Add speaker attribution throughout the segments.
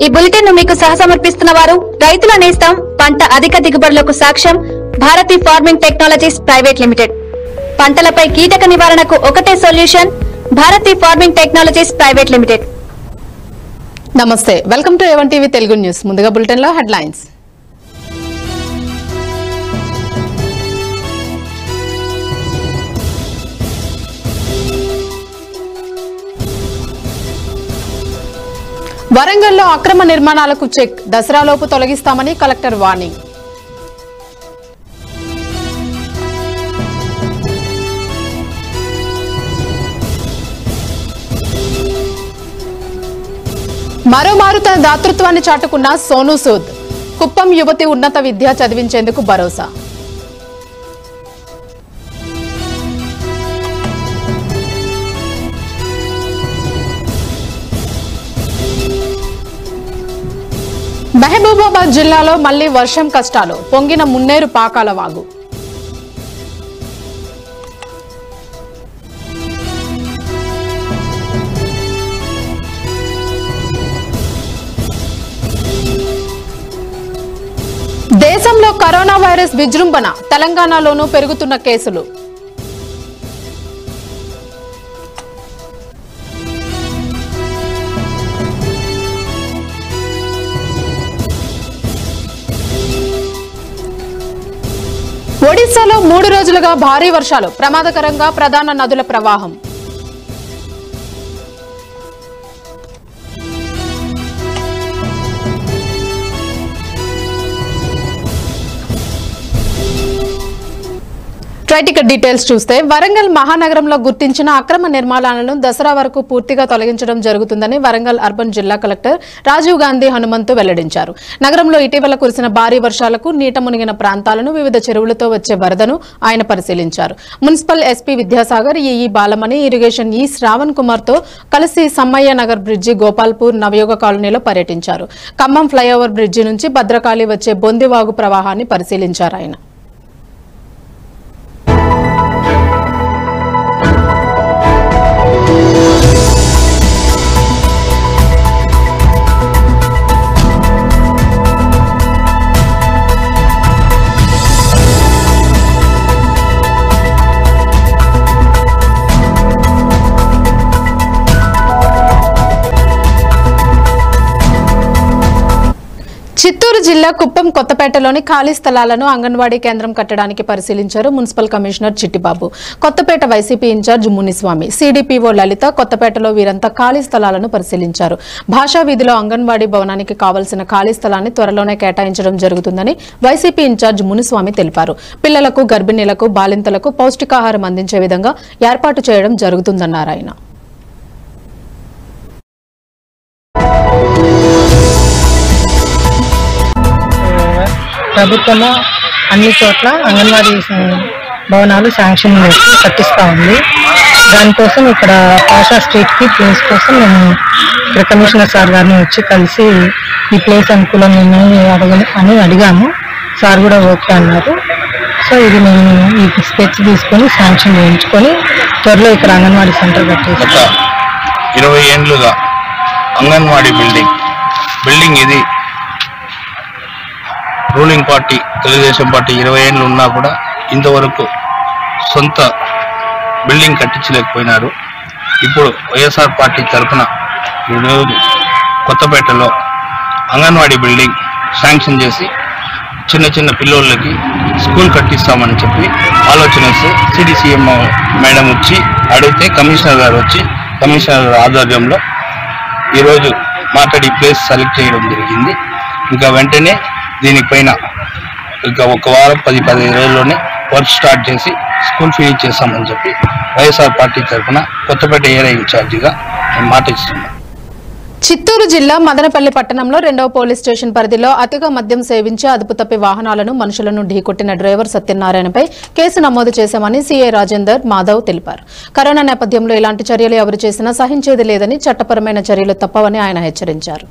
Speaker 1: ఈ బులెటిన్ ను మీకు సహసమర్పిస్తున్న వారు రైతుల నేస్తం పంట అధిక దిగుబడులకు సాక్ష్యం Bharati farming technologies private limited పంటలపై కీటక నివారణకు ఒకటే solution Bharati farming technologies private limited
Speaker 2: నమస్తే welcome to A one TV Telugu news ముందుగా బులెటిన్ లో హెడ్లైన్స్ వరంగల్లో అక్రమ నిర్మాణాలకు చెక్ దసరాలోపు తొలగిస్తామని కలెక్టర్ వార్నింగ్ మరోమారు తన దాతృత్వాన్ని చాటుకున్న సోను సూద్ కుప్పం యువతి ఉన్నత విద్య చదివించేందుకు భరోసా మహబూబాబాద్ జిల్లాలో మళ్లీ వర్షం కష్టాలు పొంగిన మున్నేరు పాకాల వాగు దేశంలో కరోనా వైరస్ విజృంభణ తెలంగాణలోనూ పెరుగుతున్న కేసులు ఒడిశాలో మూడు రోజులుగా భారీ వర్షాలు ప్రమాదకరంగా ప్రధాన నదుల ప్రవాహం రైట్ ఇక డీటెయిల్స్ చూస్తే వరంగల్ మహానగరంలో గుర్తించిన అక్రమ నిర్మాణాలను దసరా వరకు పూర్తిగా తొలగించడం జరుగుతుందని వరంగల్ అర్బన్ జిల్లా కలెక్టర్ రాజీవ్ గాంధీ హనుమంతు వెల్లడించారు నగరంలో ఇటీవల కురిసిన భారీ వర్షాలకు నీట మునిగిన ప్రాంతాలను వివిధ చెరువులతో వచ్చే వరదను ఆయన పరిశీలించారు municipal SP Vidyasagar EE Balamani irrigation ఈ శ్రావణ్ కుమార్ తో కలిసి సమ్మయ్య నగర్ బ్రిడ్జి గోపాల్పూర్ నవయోగ కాలనీలో పర్యటించారు ఖమ్మం ఫ్లైఓవర్ బ్రిడ్జి నుంచి భద్రకాళి వచ్చే బొందివాగు ప్రవాహాన్ని పరిశీలించారు ఆయన చిత్తూరు జిల్లా కుప్పం కొత్తపేటలోని ఖాళీ స్థలాలను అంగన్వాడీ కేంద్రం కట్టడానికి పరిశీలించారు municipal commissioner Chittibabu Kothapeta YCP incharge Muniswamy CDPO Lalitha కొత్తపేటలో వీరంతా ఖాళీ స్థలాలను పరిశీలించారు భాషా వీధిలో అంగన్వాడీ భవనానికి కావలసిన ఖాళీ స్థలాన్ని త్వరలోనే కేటాయించడం జరుగుతుందని వైసీపీ ఇన్ఛార్జ్ మునిస్వామి తెలిపారు పిల్లలకు గర్భిణీలకు బాలింతలకు పౌష్టికాహారం అందించే విధంగా ఏర్పాటు చేయడం జరుగుతుందన్నారు ఆయన
Speaker 3: ప్రభుత్వము అన్ని చోట్ల అంగన్వాడీ భవనాలు శాంక్షన్ చేసి కట్టిస్తూ ఉంది దానికోసం ఇక్కడ పాషా స్ట్రీట్కి ప్లేస్ కోసం మేము ఇక్కడ కమిషనర్ సార్ గారిని వచ్చి కలిసి ఈ ప్లేస్ అనుకూలంగా ఉందని అడగ అని అడిగాము సార్ కూడా ఓకే అన్నారు సో ఇది మేము ఈ స్కెచ్ తీసుకొని శాంక్షన్ చేయించుకొని త్వరలో ఇక్కడ అంగన్వాడీ సెంటర్
Speaker 4: గత
Speaker 3: కట్టేసి
Speaker 4: ఇరవై ఏండ్లుగా అంగన్వాడీ బిల్డింగ్ బిల్డింగ్ ఇది రూలింగ్ పార్టీ తెలుగుదేశం పార్టీ ఇరవై ఏళ్ళు ఉన్నా కూడా ఇంతవరకు సొంత బిల్డింగ్ కట్టించలేకపోయినారు ఇప్పుడు వైఎస్ఆర్ పార్టీ తరఫున ఈరోజు కొత్తపేటలో అంగన్వాడీ బిల్డింగ్ శాంక్షన్ చేసి చిన్న చిన్న పిల్లోళ్ళకి స్కూల్ కట్టిస్తామని చెప్పి ఆలోచన వస్తే సిడిసిఎం మేడం వచ్చి అడిగితే కమిషనర్ గారు వచ్చి కమిషనర్ గారి ఆధ్వర్యంలో ఈరోజు మాట్లాడి ప్లేస్ సెలెక్ట్ చేయడం జరిగింది ఇంకా వెంటనే దీనిపైన ఇంకా ఒక వారం పది పదిహేను రోజుల్లోనే వర్క్ స్టార్ట్ చేసి స్కూల్ ఫినిష్ చేస్తామని చెప్పి వైఎస్ఆర్ పార్టీ తరఫున కొత్తపేట ఏరియా ఇన్ఛార్జిగా నేను మాట ఇస్తున్నాను
Speaker 2: చిత్తూరు జిల్లా మదనపల్లి పట్టణంలో రెండవ పోలీస్ స్టేషన్ పరిధిలో అతిగా మద్యం సేవించి అదుపు తప్పి వాహనాలను మనుషులను ఢీకొట్టిన డ్రైవర్ సత్యనారాయణపై కేసు నమోదు చేశామని సీఐ రాజేందర్ మాధవ్ తెలిపారు కరోనా నేపథ్యంలో ఇలాంటి చర్యలు ఎవరు చేసినా సహించేది లేదని చట్టపరమైన చర్యలు తప్పవని ఆయన హెచ్చరించారు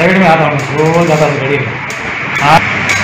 Speaker 5: साइड में आता हूँ रोज आता हूँ गाड़ी में हाँ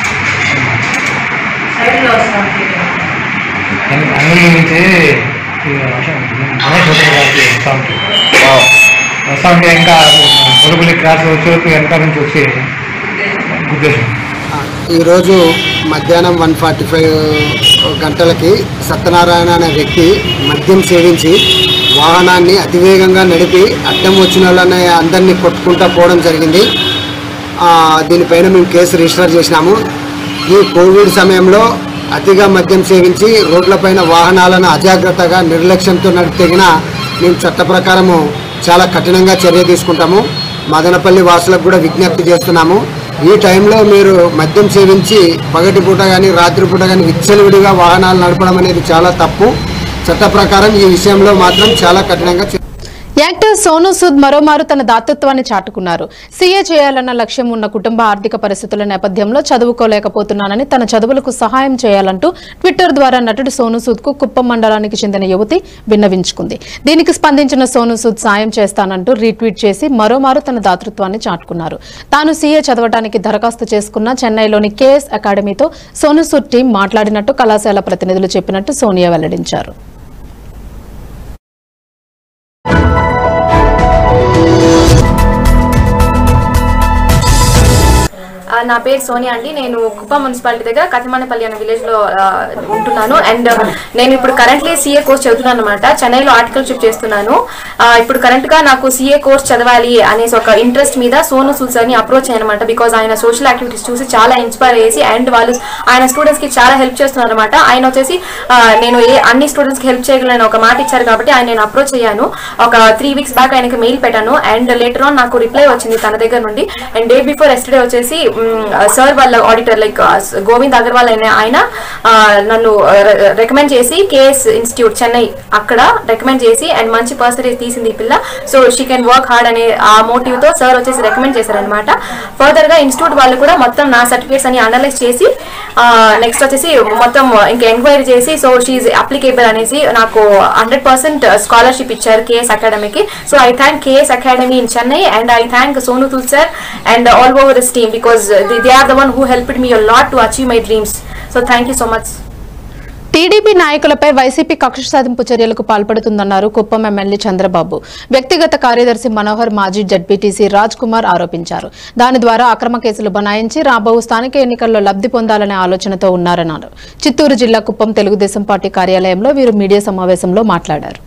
Speaker 5: అంగ- అంగడి నుంచి ఈ గణేష్ హోటల్ గారికి వస్తూ ఉంటాయి వస్తూ ఉంటే ఇంకా గొడుగులి క్రాస్ వచ్చేవరకు వెనక నుంచి వచ్చి గుద్దేశాం
Speaker 6: ఈరోజు మధ్యాహ్నం వన్ ఫార్టీ ఫైవ్ గంటలకి సత్యనారాయణ అనే వ్యక్తి మద్యం సేవించి వాహనాన్ని అతివేగంగా నడిపి అడ్డం వచ్చిన వాళ్ళని అందరినీ కొట్టుకుంటా పోవడం జరిగింది ఆ, దీనిపైన మేము కేసు రిజిస్టర్ చేసినాము ఈ కోవిడ్ సమయంలో అతిగా మద్యం సేవించి రోడ్లపైన వాహనాలను అజాగ్రత్తగా నిర్లక్ష్యంతో నడిపిన మేము చట్ట ప్రకారము చాలా కఠినంగా చర్య తీసుకుంటాము మదనపల్లి వాసులకు కూడా విజ్ఞప్తి చేస్తున్నాము ఈ టైంలో మీరు మద్యం సేవించి పగటిపూట కానీ రాత్రిపూట కానీ విచ్చలవిడిగా వాహనాలు నడపడం అనేది చాలా తప్పు చట్ట ప్రకారం ఈ విషయంలో మాత్రం చాలా కఠినంగా చర్య
Speaker 2: యాక్టర్ సోను సూద్ మరోమారు తన దాతృత్వాన్ని చాటుకున్నారు సీఏ చేయాలన్న లక్ష్యం ఉన్న కుటుంబ ఆర్థిక పరిస్థితుల నేపథ్యంలో చదువుకోలేకపోతున్నానని తన చదువులకు సహాయం చేయాలంటూ ట్విట్టర్ ద్వారా నటుడు సోను సూద్ కు కుప్పం మండలానికి చెందిన యువతి విన్నవించుకుంది దీనికి స్పందించిన సోను సూద్ సాయం చేస్తానంటూ రీట్వీట్ చేసి మరోమారు తన దాతృత్వాన్ని చాటుకున్నారు తాను సీఏ చదవడానికి దరఖాస్తు చేసుకున్న చెన్నైలోని కేఎస్ అకాడమీతో సోను సూద్ టీం మాట్లాడినట్టు కళాశాల ప్రతినిధులు చెప్పినట్టు సోనియా వెల్లడించారు
Speaker 7: ఆ, నా పేరు సోనియా అండి నేను కుప్పం మున్సిపాలిటీ దగ్గర కథమన్నపల్లి అనే విలేజ్ లో ఆ, ఉంటున్నాను అండ్ నేను ఇప్పుడు కరెంట్లీ సీఏ కోర్స్ చదువుతున్నాను అనమాట చెన్నైలో ఆర్టికల్షిప్ చేస్తున్నాను ఆ, ఇప్పుడు కరెంట్ గా నాకు సీఏ కోర్స్ చదవాలి అనేసి ఒక ఇంట్రెస్ట్ మీద సోను సూద్ సార్ ని అప్రోచ్ అయ్యనమాట బికాజ్ ఆయన సోషల్ యాక్టివిటీస్ చూసి చాలా ఇన్స్పైర్ చేసి అండ్ వాళ్ళు ఆయన స్టూడెంట్స్ కి చాలా హెల్ప్ చేస్తున్నారు అనమాట ఆయన వచ్చేసి ఆ, నేను ఏ అన్ని స్టూడెంట్స్ కి హెల్ప్ చేయగలను ఒక మాట ఇచ్చారు కాబట్టి ఆయన నేను అప్రోచ్ అయ్యాను ఒక త్రీ వీక్స్ బ్యాక్ ఆయనకి మెయిల్ పెట్టాను అండ్ లేటర్ ఆన్ నాకు రిప్లై వచ్చింది తన దగ్గర నుండి అండ్ డే బిఫోర్ ఎస్టర్డే వచ్చేసి సార్ వాళ్ళ ఆడిటర్ లైక్ గోవింద్ అగర్వాల్ అనే ఆయన ఆ, నన్ను రికమెండ్ చేసి కేఎస్ ఇన్స్టిట్యూట్ చెన్నై అక్కడ రికమెండ్ చేసి అండ్ మంచి పర్సంటేజ్ తీసింది ఈ పిల్ల so she can work hard అనే ఆ మోటివ్ తో సార్ వచ్చేసి రికమెండ్ చేశారనమాట ఫర్దర్ గా ఇన్స్టిట్యూట్ వాళ్ళు కూడా మొత్తం నా సర్టిఫికేట్స్ అని అనలైజ్ చేసి నెక్స్ట్ వచ్చేసి మొత్తం ఇంకా ఎంక్వైరీ చేసి సో షీఈ్ అప్లికేబుల్ అనేసి నాకు హండ్రెడ్ పర్సెంట్ స్కాలర్షిప్ ఇచ్చారు కేఎస్ అకాడమీకి so I thank KS academy in Chennai and I thank Sonu తుల్ sir and all over this team because they are the one who helped me lot to achieve my dreams so thank you so much
Speaker 2: TDP నాయకులపై YCP కక్ష సాధింపు చర్యలకు పాల్పడుతుందన్నారు Kuppam MLA Chandrababu వ్యక్తిగత కార్యదర్శి మనోహర్ మాజీ ZPTC Raj Kumar ఆరోపించారు దాని ద్వారా అక్రమ కేసులు బనాయించి రాబో స్థానిక ఎన్నికల్లో లబ్ధి పొందాలనే ఆలోచనతో ఉన్నారన్నారు చిత్తూరు జిల్లా కుప్పం తెలుగుదేశం పార్టీ కార్యాలయంలో వీరు మీడియా సమావేశంలో మాట్లాడారు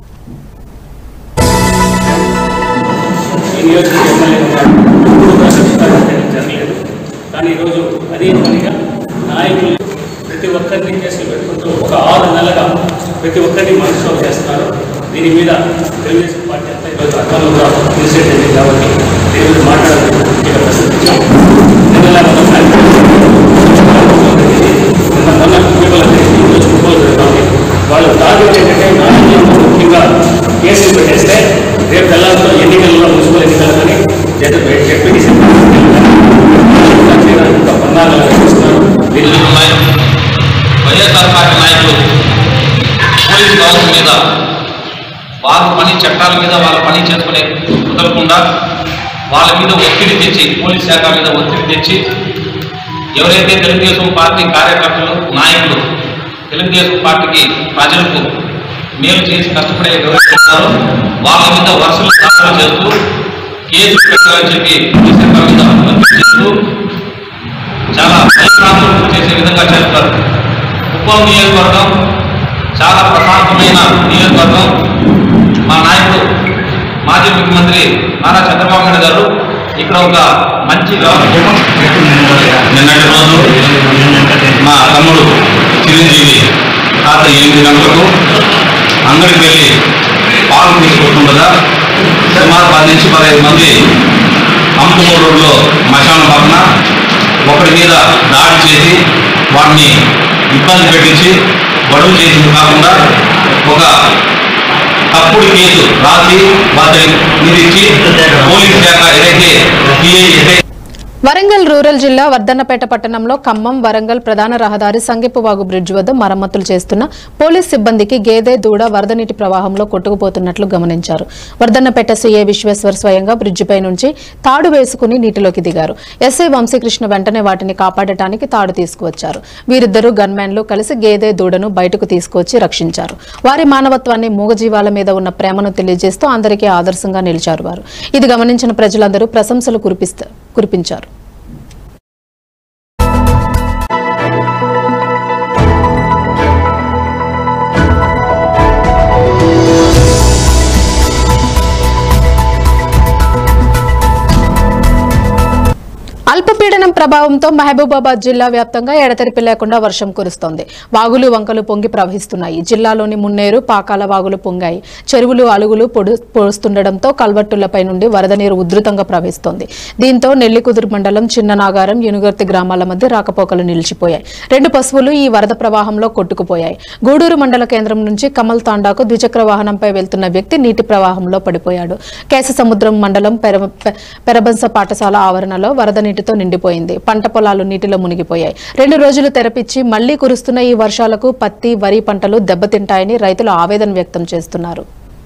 Speaker 8: ఈ నియోజకవర్గ ఎమ్మెల్యేగా ఎప్పుడు కూడా అధికారం చేయడం జరగలేదు కానీ ఈరోజు అదే పనిగా నాయకులు ప్రతి ఒక్కరిని కేసులు పెట్టుకుంటూ ఒక ఆరు నెలలుగా ప్రతి ఒక్కరిని మనసులో చేస్తున్నారు దీని మీద తెలుగుదేశం పార్టీ అంతా ఈరోజు అర్థంగా తీసేటది కాబట్టి దీని మీద మాట్లాడాలని ముఖ్యంగా ప్రశ్నించాం నిన్న మొన్న నిన్న మొన్న ఇటీవల ఈరోజు కుప్పలు జరుగుతుంది వాళ్ళు టార్గెట్ ఏంటంటే నాయకులను ముఖ్యంగా కేసులు పెట్టేస్తే రేపు తెల్లారితో ఎన్నికల్లో మున్సిపల్ ఎన్నికలు కానీ జడ్పీటీసీ ఒక పన్నాగాలు నిర్వహిస్తున్నారు దీన్ని
Speaker 4: ఉన్నాయి వైఎస్ఆర్ పార్టీ నాయకులు పోలీసు వ్యవస్థ మీద వారి పని చట్టాల మీద వాళ్ళ పని చేసుకునే కుదరకుండా వాళ్ళ మీద ఒత్తిడి తెచ్చి పోలీస్ శాఖ మీద ఒత్తిడి తెచ్చి ఎవరైతే తెలుగుదేశం పార్టీ కార్యకర్తలు నాయకులు తెలుగుదేశం పార్టీకి ప్రజలకు మేలు చేసి కష్టపడే ఎవరైతే ఉన్నారో వాళ్ళ మీద వరుసలు దాఖలు చేస్తూ కేసులు పెట్టాలని చెప్పి పోలీస్ శాఖ మీద ఒత్తిడి చేస్తూ చాలా భయభ్రాంతులకు చేసే విధంగా చేస్తారు కుప్పం నియోజకవర్గం చాలా ప్రశాంతమైన నియోజకవర్గం మా నాయకుడు మాజీ ముఖ్యమంత్రి నారా చంద్రబాబు నాయుడు గారు ఇక్కడ ఒక మంచి వ్యవస్థ నిన్నటి రోజు మా తమ్ముడు చిరంజీవి రాత్రి ఎనిమిది గంటలకు అంగడికి వెళ్ళి పాలు తీసుకుంటుండగా సుమారు పది నుంచి పదహైదు మంది అమ్మకమూరు రోడ్లో మశానం పక్కన ఒకరి మీద దాడి చేసి వాడిని ఇబ్బంది పెట్టించి గొడవ చేసింది కాకుండా ఒక తప్పుడు కేసు రాసి వాటిని నిధించి పోలీస్ శాఖ ఏదైతే పిఐ ఏదైతే
Speaker 2: వరంగల్ రూరల్ జిల్లా వర్ధన్నపేట పట్టణంలో ఖమ్మం వరంగల్ ప్రధాన రహదారి సంగిపువాగు బ్రిడ్జ్ వద్ద మరమ్మతులు చేస్తున్న పోలీస్ సిబ్బందికి గేదె దూడ వరద నీటి ప్రవాహంలో కొట్టుకుపోతున్నట్లు గమనించారు వర్ధన్నపేట సీఏ విశ్వేశ్వర్ స్వయంగా బ్రిడ్జిపై నుంచి తాడు వేసుకుని నీటిలోకి దిగారు ఎస్ఐ వంశీకృష్ణ వెంటనే వాటిని కాపాడటానికి తాడు తీసుకువచ్చారు వీరిద్దరూ గన్మ్యాన్లు కలిసి గేదె దూడను బయటకు తీసుకువచ్చి రక్షించారు వారి మానవత్వాన్ని మూగజీవాల మీద ఉన్న ప్రేమను తెలియజేస్తూ అందరికీ ఆదర్శంగా నిలిచారు వారు ఇది గమనించిన ప్రజలందరూ ప్రశంసలు కురిపిస్త కురిపించారు అల్పపీడనం ప్రభావంతో మహబూబాబాద్ జిల్లా వ్యాప్తంగా ఎడతెరిపి లేకుండా వర్షం కురుస్తోంది వాగులు వంకలు పొంగి ప్రవహిస్తున్నాయి జిల్లాలోని మున్నేరు పాకాల వాగులు పొంగాయి చెరువులు అలుగులు పొడు పొడుస్తుండటంతో కల్వట్టులపై నుండి వరద నీరు ఉధృతంగా ప్రవహిస్తోంది దీంతో నెల్లికుదురు మండలం చిన్ననాగారం యునుగర్తి గ్రామాల మధ్య రాకపోకలు నిలిచిపోయాయి రెండు పశువులు ఈ వరద ప్రవాహంలో కొట్టుకుపోయాయి గూడూరు మండల కేంద్రం నుంచి కమల్ తాండాకు ద్విచక్ర వాహనంపై వెళ్తున్న వ్యక్తి నీటి ప్రవాహంలో పడిపోయాడు కేశసముద్రం మండలం పెర- పె- పెరబంస పాఠశాల ఆవరణలో వరద నీటితో నిండిపోయింది పంట పొలాలు నీటిలో మునిగిపోయాయి రెండు రోజులు తెరపిచ్చి మళ్లీ కురుస్తున్న ఈ వర్షాలకు పత్తి వరి పంటలు దెబ్బతింటాయని రైతులు ఆవేదన వ్యక్తం చేస్తున్నారు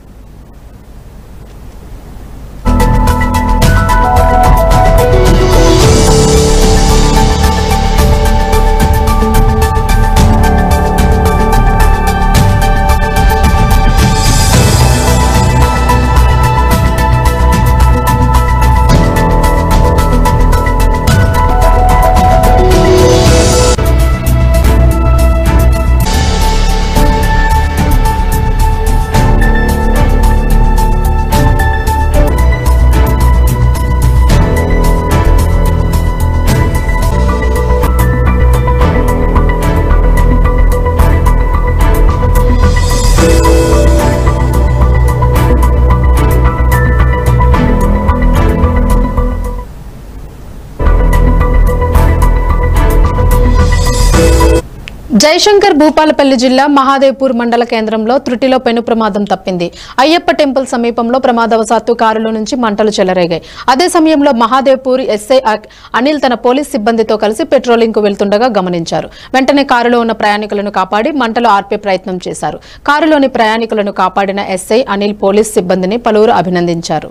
Speaker 2: జయశంకర్ భూపాలపల్లి జిల్లా మహాదేవ్పూర్ మండల కేంద్రంలో త్రుటిలో పెను ప్రమాదం తప్పింది అయ్యప్ప టెంపుల్ సమీపంలో ప్రమాదవశాత్తు కారులో నుంచి మంటలు చెలరేగాయి అదే సమయంలో మహాదేవ్పూర్ ఎస్ఐ అక్- అనిల్ తన పోలీస్ సిబ్బందితో కలిసి పెట్రోలింగ్ కు వెళ్తుండగా గమనించారు వెంటనే కారులో ఉన్న ప్రయాణికులను కాపాడి మంటలు ఆర్పే ప్రయత్నం చేశారు కారులోని ప్రయాణికులను కాపాడిన ఎస్ఐ అనిల్ పోలీస్ సిబ్బందిని పలువురు అభినందించారు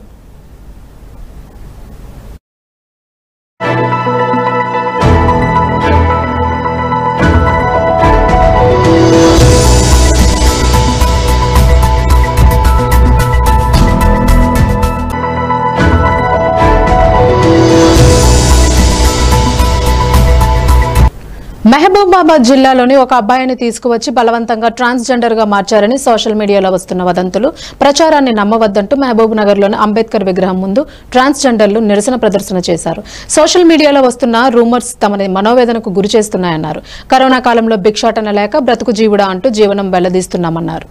Speaker 2: మహబూబాబాద్ జిల్లాలోని ఒక అబ్బాయిని తీసుకువచ్చి బలవంతంగా ట్రాన్స్జెండర్ గా మార్చారని సోషల్ మీడియాలో వస్తున్న వదంతులు ప్రచారాన్ని నమ్మవద్దంటూ మహబూబ్ నగర్ లోని అంబేద్కర్ విగ్రహం ముందు ట్రాన్స్జెండర్లు నిరసన ప్రదర్శన చేశారు సోషల్ మీడియాలో వస్తున్న రూమర్స్ తమని మనోవేదనకు గురి చేస్తున్నాయన్నారు కరోనా కాలంలో భిక్షాటన లేక బ్రతుకు జీవుడా అంటూ జీవనం వెల్లదీస్తున్నామన్నారు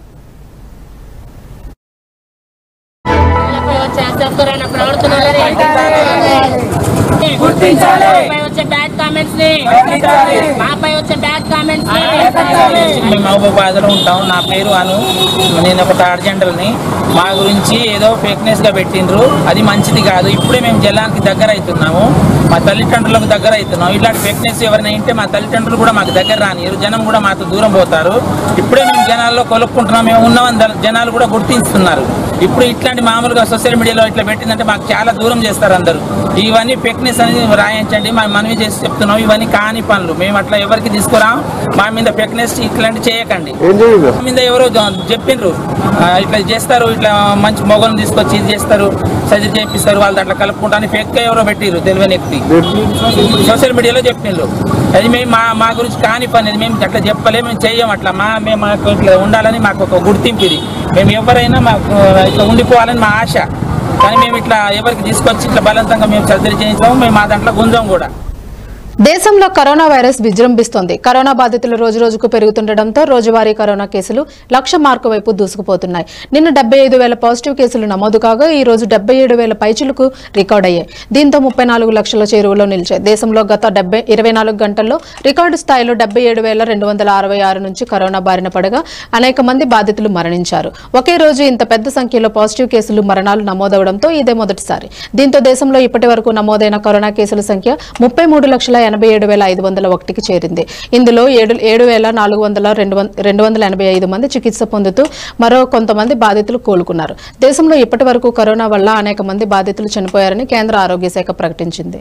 Speaker 9: మాపై వచ్చే బ్యాడ్ కామెంట్స్ ని మాపై వచ్చే బ్యాడ్ కామెంట్స్ ని
Speaker 10: మేము మహబూబాబాద్లో ఉంటాం నా పేరు అను నేను ఒక టార్జెంటల్ని మా గురించి ఏదో ఫేక్నెస్ గా పెట్టిండ్రు అది మంచిది కాదు ఇప్పుడే మేము జలానికి దగ్గర అవుతున్నాము మా తల్లిదండ్రులకు దగ్గర అవుతున్నాం ఇట్లాంటి ఫేక్నెస్ ఎవరైనా ఉంటే మా తల్లిదండ్రులు కూడా మాకు దగ్గర రానియరు జనం కూడా మాతో దూరం పోతారు ఇప్పుడే మేము జనాల్లో కొలుక్కుంటున్నాం మేము ఉన్నామని ద- జనాలు కూడా గుర్తిస్తున్నారు ఇప్పుడు ఇట్లాంటి మామూలుగా సోషల్ మీడియాలో ఇట్లా పెట్టిందంటే మాకు చాలా దూరం చేస్తారు అందరూ ఇవన్నీ ఫేక్నెస్ అనేది రాయించండి మా మనవి చేసి చెప్తున్నాం ఇవన్నీ కాని పనులు మేము అట్లా ఎవరికి తీసుకురాం మా మీద ఫేక్నెస్ ఇట్లాంటి చేయకండి మా మీద ఎవరో జ- చెప్పిండ్రు ఆ, ఇట్లా చేస్తారు ఇట్లా మంచి మొగలను తీసుకొచ్చి ఇది చేస్తారు సర్జరీ చేపిస్తారు వాళ్ళు దాంట్లో కలుపుకుంటాను ఫేక్ గా ఎవరో పెట్టిర్రు తెలియని వ్యక్తి సోషల్ మీడియాలో చెప్పిండ్రు అది మేము మా మా గురించి కాని పని అది మేము అట్లా చెప్పలే మేము చెయ్యం అట్లా మా మేము మాకు ఇట్లా ఉండాలని మాకు ఒక గుర్తింపు ఇది మేము ఎవరైనా మాకు ఇట్లా ఉండిపోవాలని మా ఆశ కానీ మేము ఇట్లా ఎవరికి తీసుకొచ్చి ఇట్లా బలవంతంగా మేము సర్జరీ చేయించాము మేము మా దాంట్లో గుంజం కూడా
Speaker 2: దేశంలో కరోనా వైరస్ విజృంభిస్తోంది కరోనా బాధితులు రోజు రోజుకు పెరుగుతుండటంతో రోజువారీ కరోనా కేసులు లక్ష మార్కు వైపు దూసుకుపోతున్నాయి నిన్న డెబ్బై ఐదు వేల పాజిటివ్ కేసులు నమోదు కాగా ఈ రోజు డెబ్బై ఏడు వేల పైచులకు రికార్డ్ అయ్యాయి దీంతో ముప్పై నాలుగు లక్షల చేరువలో నిలిచాయి దేశంలో గత డెబ్బై ఇరవై నాలుగు గంటల్లో రికార్డు స్థాయిలో డెబ్బై ఏడు వేల రెండు వందల అరవై ఆరు నుంచి కరోనా బారిన పడగా అనేక మంది బాధితులు మరణించారు ఒకే రోజు ఇంత పెద్ద సంఖ్యలో పాజిటివ్ కేసులు మరణాలు నమోదవడంతో ఇదే మొదటిసారి దీంతో దేశంలో ఇప్పటి వరకు నమోదైన కరోనా కేసుల సంఖ్య ముప్పై మూడు లక్షల ఎనభై ఏడు వేల ఐదు వందల ఒకటికి చేరింది ఇందులో ఏడు ఏడు వేల నాలుగు వందల రెండు వం- రెండు వందల ఎనభై ఐదు మంది చికిత్స పొందుతూ మరో కొంతమంది బాధితులు కోలుకున్నారు దేశంలో ఇప్పటి వరకు కరోనా వల్ల అనేక మంది బాధితులు చనిపోయారని కేంద్ర ఆరోగ్య శాఖ ప్రకటించింది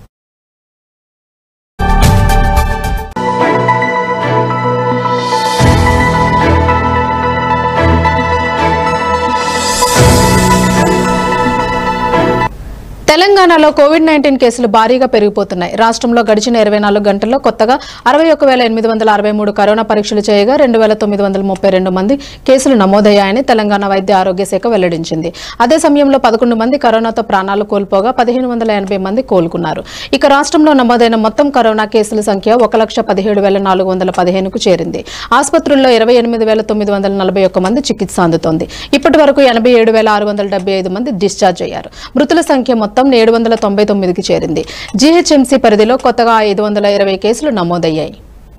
Speaker 2: తెలంగాణలో కోవిడ్ నైన్టీన్ కేసులు భారీగా పెరిగిపోతున్నాయి రాష్ట్రంలో గడిచిన ఇరవై నాలుగు గంటల్లో కొత్తగా అరవై ఒక వేల ఎనిమిది వందల అరవై మూడు కరోనా పరీక్షలు చేయగా రెండు వేల తొమ్మిది వందల ముప్పై రెండు మంది కేసులు నమోదయ్యాయని తెలంగాణ వైద్య ఆరోగ్య శాఖ వెల్లడించింది అదే సమయంలో పదకొండు మంది కరోనాతో ప్రాణాలు కోల్పోగా పదిహేను వందల ఎనభై మంది కోలుకున్నారు ఇక రాష్ట్రంలో నమోదైన మొత్తం కరోనా కేసుల సంఖ్య ఒక లక్ష పదిహేడు వేల నాలుగు వందల పదిహేనుకు చేరింది ఆసుపత్రుల్లో ఇరవై ఎనిమిది వేల తొమ్మిది వందల నలభై ఒక్క మంది చికిత్స అందుతోంది ఇప్పటి వరకు ఎనభై ఏడు వేల ఆరు వందల డెబ్బై ఐదు మంది డిశ్చార్జ్ అయ్యారు మృతుల సంఖ్య మొత్తం ఏడు వందల తొంభై తొమ్మిదికి చేరింది జీహెచ్ఎంసీ పరిధిలో కొత్తగా ఐదు వందల ఇరవై కేసులు నమోదయ్యాయి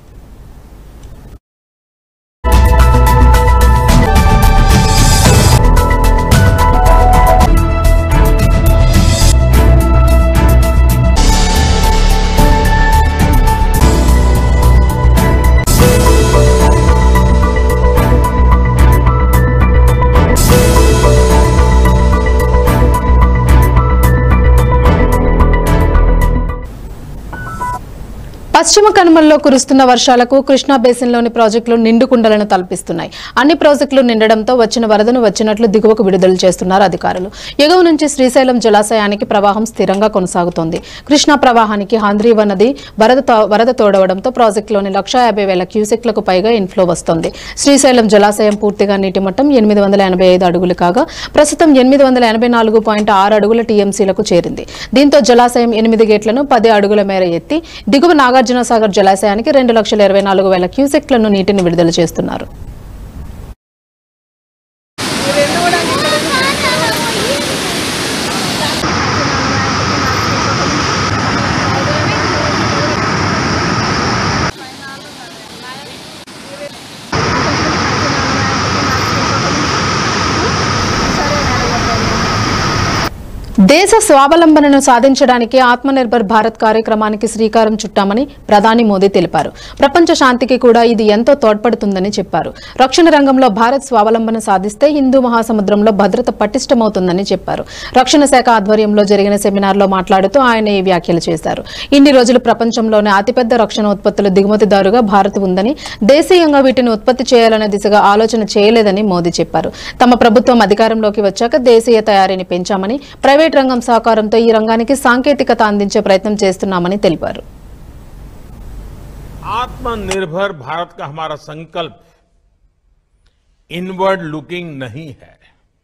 Speaker 2: పశ్చిమ కనుమల్లో కురుస్తున్న వర్షాలకు కృష్ణా బేసిన్లోని ప్రాజెక్టులు నిండు కుండలను తలపిస్తున్నాయి అన్ని ప్రాజెక్టులు నిండడంతో వచ్చిన వరదను వచ్చినట్లు దిగువకు విడుదల చేస్తున్నారు అధికారులు ఎగువ నుంచి శ్రీశైలం జలాశయానికి ప్రవాహం స్థిరంగా కొనసాగుతోంది కృష్ణా ప్రవాహానికి హాంద్రీవ నది వరద తో- వరద తోడవడంతో ప్రాజెక్టులోని లక్షా యాభై వేల క్యూసెక్లకు పైగా ఇన్ఫ్లో వస్తోంది శ్రీశైలం జలాశయం పూర్తిగా నీటి మట్టం ఎనిమిది వందల ఎనభై ఐదు అడుగులు కాగా ప్రస్తుతం ఎనిమిది వందల ఎనభై నాలుగు పాయింట్ ఆరు అడుగుల టీఎంసీలకు చేరింది దీంతో జలాశయం ఎనిమిది గేట్లను పది అడుగుల మేర ఎత్తి దిగువ నాగార్జున సాగర్ జలాశయానికి రెండు లక్షల ఇరవై నాలుగు వేల క్యూసెక్లను నీటిని విడుదల చేస్తున్నారు దేశ స్వావలంబనను సాధించడానికి ఆత్మనిర్భర్ భారత్ కార్యక్రమానికి శ్రీకారం చుట్టామని ప్రధాని మోదీ తెలిపారు ప్రపంచ శాంతికి కూడా ఇది ఎంతో తోడ్పడుతుందని చెప్పారు రక్షణ రంగంలో భారత్ స్వావలంబన సాధిస్తే హిందూ మహాసముద్రంలో భద్రత పటిష్టమవుతుందని చెప్పారు రక్షణ శాఖ ఆధ్వర్యంలో జరిగిన సెమినార్లో మాట్లాడుతూ ఆయన ఈ వ్యాఖ్యలు చేశారు ఇన్ని రోజులు ప్రపంచంలోనే అతిపెద్ద రక్షణ ఉత్పత్తుల దిగుమతిదారుగా భారత్ ఉందని దేశీయంగా వీటిని ఉత్పత్తి చేయాలనే దిశగా ఆలోచన చేయలేదని మోదీ చెప్పారు తమ ప్రభుత్వం అధికారంలోకి వచ్చాక దేశీయ తయారీని పెంచామని ప్రైవేట్ రంగం సహకారంతో ఈ రంగానికి సాంకేతికత అందించే ప్రయత్నం చేస్తున్నామని తెలిపారు
Speaker 11: आत्मनिर्भर भारत का हमारा संकल्प इनवर्ड लुकिंग नहीं है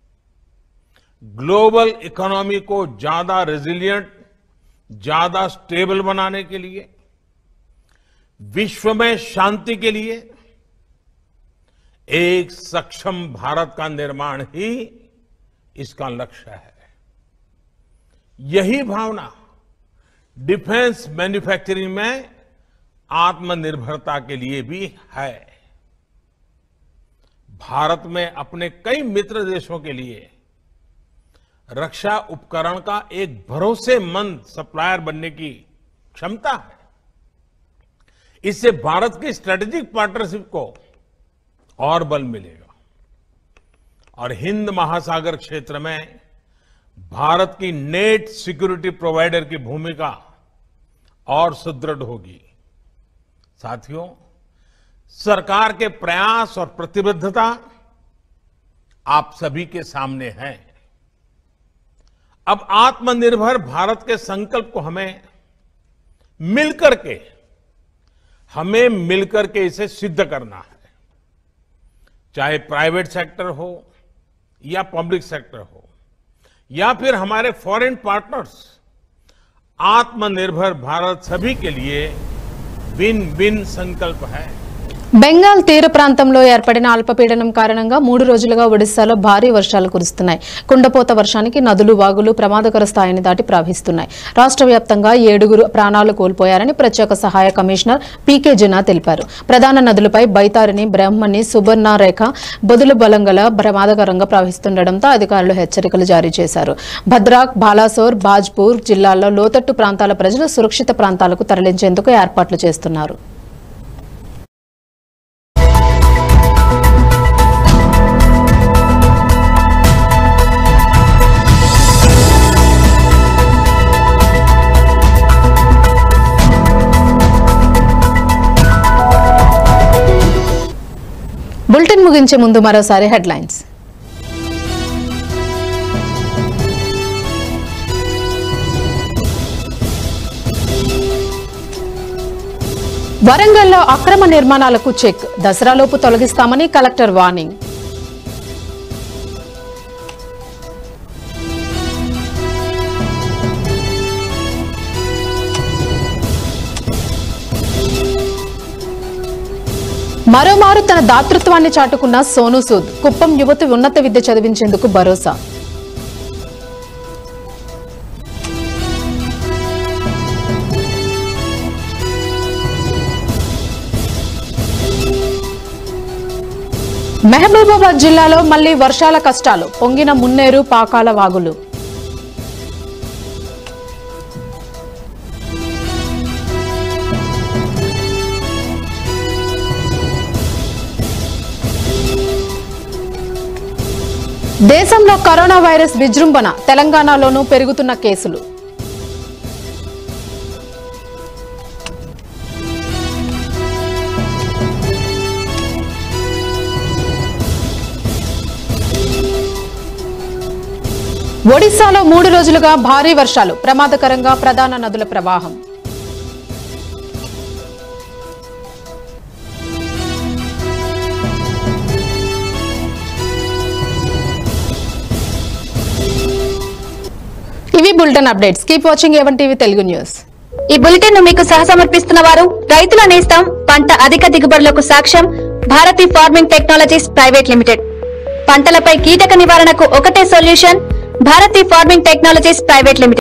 Speaker 11: ग्लोबल इकोनॉमी को ज्यादा रेजिलियंट ज्यादा स्टेबल बनाने के लिए विश्व में शांति के लिए एक सक्षम भारत का निर्माण ही इसका लक्ष्य है यही भावना डिफेंस मैन्युफैक्चरिंग में आत्मनिर्भरता के लिए भी है भारत में अपने कई मित्र देशों के लिए रक्षा उपकरण का एक भरोसेमंद सप्लायर बनने की क्षमता है इससे भारत की स्ट्रेटेजिक पार्टनरशिप को और बल मिलेगा और हिंद महासागर क्षेत्र में भारत की नेट सिक्योरिटी प्रोवाइडर की भूमिका और सुदृढ़ होगी साथियों सरकार के प्रयास और प्रतिबद्धता आप सभी के सामने है अब आत्मनिर्भर भारत के संकल्प को हमें मिलकर के हमें मिलकर के इसे सिद्ध करना है चाहे प्राइवेट सेक्टर हो या पब्लिक सेक्टर हो या फिर हमारे फॉरेन पार्टनर्स आत्मनिर्भर भारत सभी के लिए विन विन संकल्प है
Speaker 2: బెంగాల్ తీర ప్రాంతంలో ఏర్పడిన అల్పపీడనం కారణంగా మూడు రోజులుగా ఒడిశాలో భారీ వర్షాలు కురుస్తున్నాయి కుండపోత వర్షానికి నదులు వాగులు ప్రమాదకర స్థాయిని దాటి ప్రవహిస్తున్నాయి రాష్ట్ర వ్యాప్తంగా ఏడుగురు ప్రాణాలు కోల్పోయారని ప్రత్యేక సహాయ కమిషనర్ పీకే జినా తెలిపారు ప్రధాన నదులపై బైతారిని బ్రహ్మణి సుబర్ణ రేఖ బొదులు బలంగల ప్రమాదకరంగా ప్రవహిస్తుండటంతో అధికారులు హెచ్చరికలు జారీ చేశారు భద్రాక్ బాలాసోర్ బాజ్పూర్ జిల్లాల్లో లోతట్టు ప్రాంతాల ప్రజలు సురక్షిత ప్రాంతాలకు తరలించేందుకు ఏర్పాట్లు చేస్తున్నారు బులెటిన్ ముగించే ముందు మరోసారి హెడ్లైన్స్ వరంగల్లో అక్రమ నిర్మాణాలకు చెక్ దసరాలోపు తొలగిస్తామని కలెక్టర్ వార్నింగ్ మరోమారు తన దాతృత్వాన్ని చాటుకున్న సోను సూద్ కుప్పం యువతి ఉన్నత విద్య చదివించేందుకు భరోసా మహబూబాబాద్ జిల్లాలో మళ్లీ వర్షాల కష్టాలు పొంగిన మున్నేరు పాకాల వాగులు దేశంలో కరోనా వైరస్ విజృంభణ తెలంగాణలోనూ పెరుగుతున్న కేసులు ఒడిశాలో మూడు రోజులుగా భారీ వర్షాలు ప్రమాదకరంగా ప్రధాన నదుల ప్రవాహం ఇవి bulletin updates keep watching A one TV Telugu news
Speaker 1: ఈ బులెటిన్ ను మీకు సహసమర్పిస్తున్న వారు రైతుల నేస్తం పంట అధిక దిగుబడులకు సాక్ష్యం Bharati farming technologies private limited పంటలపై కీటక నివారణకు ఒకటే solution Bharati farming technologies private limited